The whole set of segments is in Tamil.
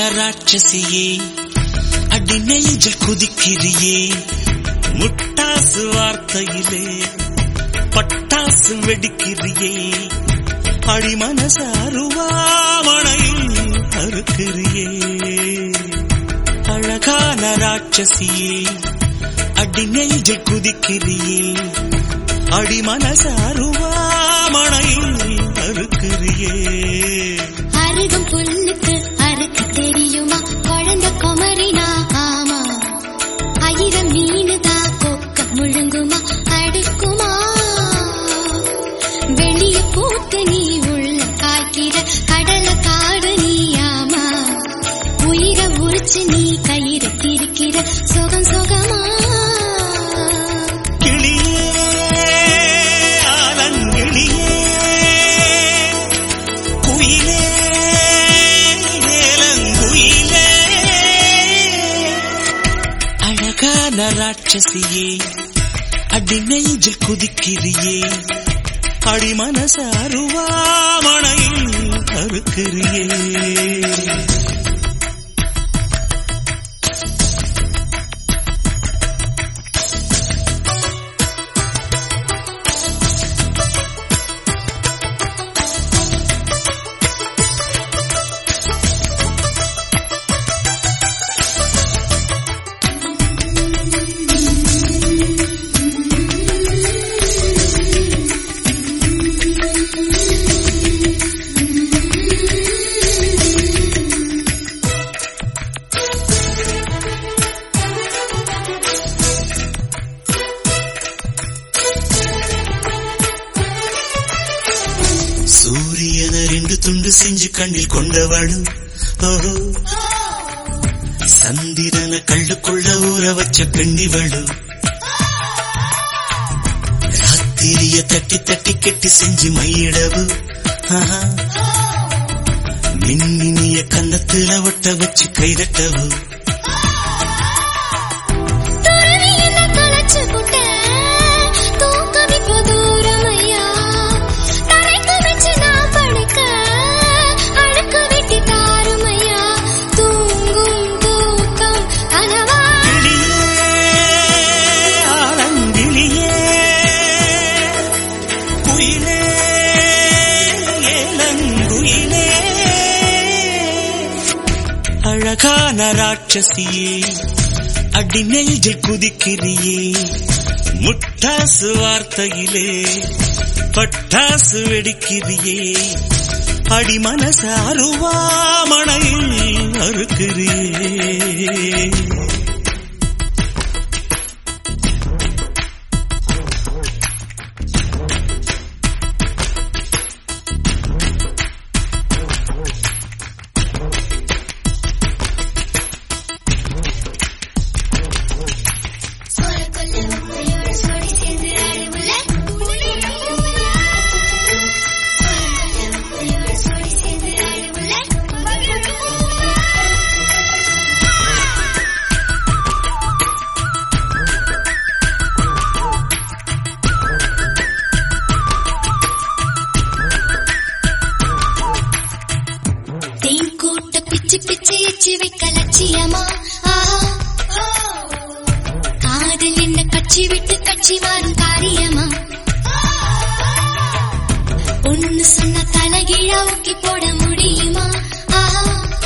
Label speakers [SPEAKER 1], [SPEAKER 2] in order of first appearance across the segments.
[SPEAKER 1] ராட்சசியே அடி நெஞ்சில் குதிக்கிறியே முட்டாசு வார்த்தையிலே பட்டாசு வெடிக்கிறியே அடி மனசாருவாமணையில் அறுக்கிறியே அழகான ராட்சசியே அடி நெஞ்சில் குதிக்கிறியே அடி மனசாருவாமணையில் அறுக்கிறியே
[SPEAKER 2] அருகம் புல்லுக்கு அறுக்க தெரியுமா குழந்தை குமரினா ஆமா ஆயிரம் மீனுதா கொக்க முழுங்குமா அடுக்குமா வெளிய பூத்து நீ உள்ள காய்க்கிற கடல காடு நீ ஆமா உயிரை உரிச்சு நீ கயிறு திரிக்கிற சுகம் சுகமா
[SPEAKER 1] கிளியே ஆலங்கிளியே குயிலே ஏலங்குயிலே அழகான ராட்சசியே அடி நெஞ்சில் குதிக்கிறியே அடி மனச அருவாமணையில் அறுக்கிறியே சூரியன ரெண்டு துண்டு செஞ்சு கண்ணில் கொண்டவளு ஓஹோ சந்திரன கள்ளுக்குள்ள ஊற வச்ச பெண்ணிவளு ராத்திரிய தட்டி தட்டி கெட்டி செஞ்சு மையிடவு ஆஹா. மின்மினிய கன்னத்துல ஒட்ட வச்சு கைதட்டவு
[SPEAKER 2] துறவி என்ன தொலைச்சு புட்ட தூக்கம் இப்போ தூரம் ஐயா தரைக்கு வச்சு நான் படுக்க அழுக்க வெட்டி தாரும் ஐயா தூங்கும் தூக்கம் கனவா
[SPEAKER 1] கிளியே, ஆலங்கிளியே, குயிலே, ஏலங்குயிலே. அழகான ராட்சசியே அடி நெஞ்சில் குதிக்கிறியே முட்டாசு வார்த்தையிலே பட்டாசு வெடிக்கிறியே அடி மனச அருவாமணையில் அறுக்கிறியே
[SPEAKER 2] தேன் கூட்ட பிச்சு பிச்சு எச்சு வைக்க லட்சியமா ஆஹா. காதல் என்ன கட்சி விட்டு கட்சி மாறும் காரியமா ஒன்னு சொன்ன தலைகீழா ஊக்கி போட முடியுமா ஆஹா.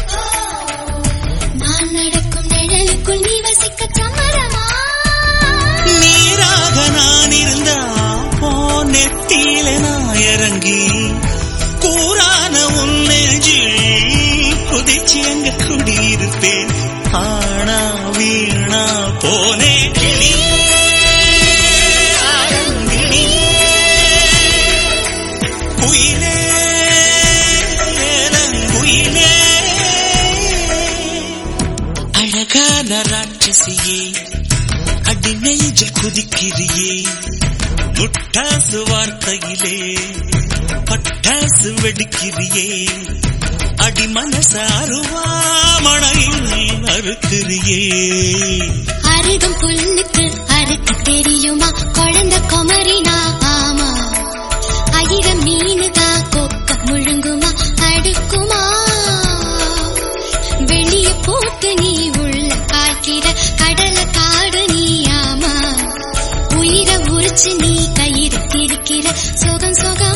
[SPEAKER 2] நான் நடக்கும் நிழலுக்குள் நீ வசிக்க சம்மரமா
[SPEAKER 1] நீராக நான் இருந்தா போ நெத்தியில நான் இறங்கி கூறான உன் நெஞ்சில் குதிச்சு எங்க குடியிருப்பேன் ஆனா வீணா போனே கிளி குயிலே ஏலங்குயிலே அழகான ராட்சசியே அடி நெஞ்சில் குதிக்கிறியே முட்டாசு வார்த்தையிலே பட்டாசு வெடிக்கிறியே அடி மனச அருவாமணையில் அறுக்கிறியே
[SPEAKER 2] அருகம் புல்லுக்கு அறுக்க தெரியுமா குழந்தை குமரினா ஆமா ஆயிரம் மீனுதா கொக்க முழுங்குமா அடுக்குமா வெளி உரிச்சு நீ கயிறு திரிக்கிற சுகம் சுகம்